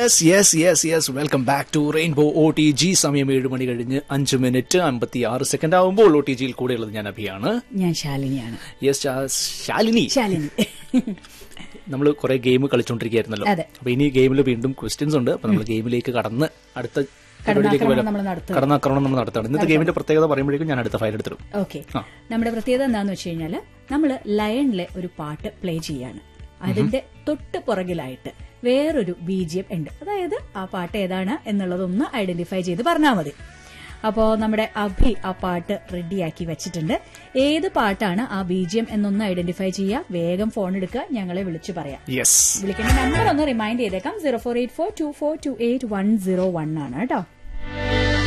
Yes yes yes yes welcome back to rainbow O T G സമയം ഏഴ് മണി കഴിഞ്ഞ് അഞ്ച് മിനിറ്റ് അമ്പത്തി ആറ് സെക്കൻഡ് ആകുമ്പോൾ ഒ ടി ജിയിൽ കൂടെയുള്ളത് ഞാൻ അഭിയാണ് ഞാൻ ശാലിനിയാണ് യെസ് ശാലിനി ശാലിനി നമ്മൾ കുറെ ഗെയിം കളിച്ചോണ്ടിരിക്കുകയായിരുന്നല്ലോ അതെ. അപ്പൊ ഇനി ഗെയിമിൽ വീണ്ടും ക്വസ്റ്റ്യൻസ് ഉണ്ട് അപ്പൊ നമ്മൾ ഗെയിമിലേക്ക് കടന്ന് അടുത്ത പരിപാടിയിലേക്ക് കടന്നാക്രമണം വരാം. നമ്മൾ നടത്തുക. കടന്നാക്രമണം നമ്മൾ നടത്താണ് ഇന്നത്തെ ഗെയിമിന്റെ പ്രത്യേകത പറയുമ്പോഴേക്കും ഞാൻ അടുത്ത ഫയൽ എടുത്തിടും ഓക്കെ നമ്മുടെ പ്രത്യേകത എന്താന്ന് വെച്ച് കഴിഞ്ഞാല് നമ്മൾ ലയണിലെ ഒരു പാട്ട് പ്ലേ ചെയ്യാണ് അതിന്റെ തൊട്ട് പുറകിലായിട്ട് വേറൊരു ബീജിയം ഉണ്ട് അതായത് ആ പാട്ട് ഏതാണ് എന്നുള്ളതൊന്ന് ഐഡന്റിഫൈ ചെയ്ത് പറഞ്ഞാൽ മതി അപ്പോ നമ്മുടെ അഭി ആ പാട്ട് റെഡിയാക്കി വെച്ചിട്ടുണ്ട് ഏത് പാട്ടാണ് ആ ബീജിയം എന്നൊന്ന് ഐഡന്റിഫൈ ചെയ്യുക വേഗം ഫോൺ എടുക്കുക ഞങ്ങളെ വിളിച്ചു പറയാം യെസ് വിളിക്കേണ്ട നമ്പർ ഒന്ന് റിമൈൻഡ് ചെയ്തേക്കാം zero four eight four two four two eight one zero one ആണ് കേട്ടോ